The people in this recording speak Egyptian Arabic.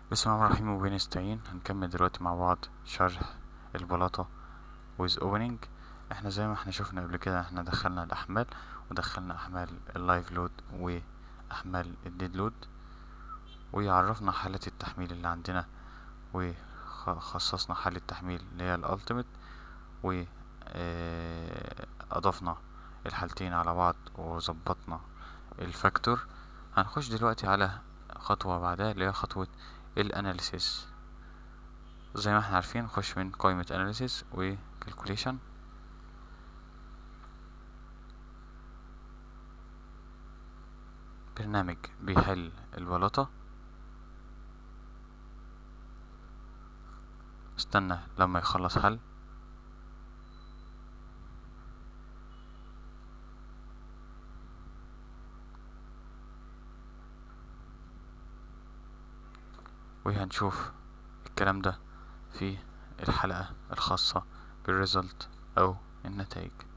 بسم الله الرحمن الرحيم وبنستعين هنكمل دلوقتي مع بعض شرح البلاطة with opening احنا زي ما احنا شفنا قبل كده احنا دخلنا الأحمال ودخلنا أحمال اللايف لود وأحمال الديد لود وعرفنا حالة التحميل اللي عندنا وخصصنا حالة التحميل اللي هي الألتيميت وأضفنا الحالتين على بعض وظبطنا الفاكتور هنخش دلوقتي على خطوة بعدها اللي هي خطوة الاناليسيس زي ما احنا عارفين نخش من قائمة اناليسيس و calculation برنامج بيحل البلاطة استنى لما يخلص حل وهنشوف الكلام ده في الحلقة الخاصة بالريزلت أو النتائج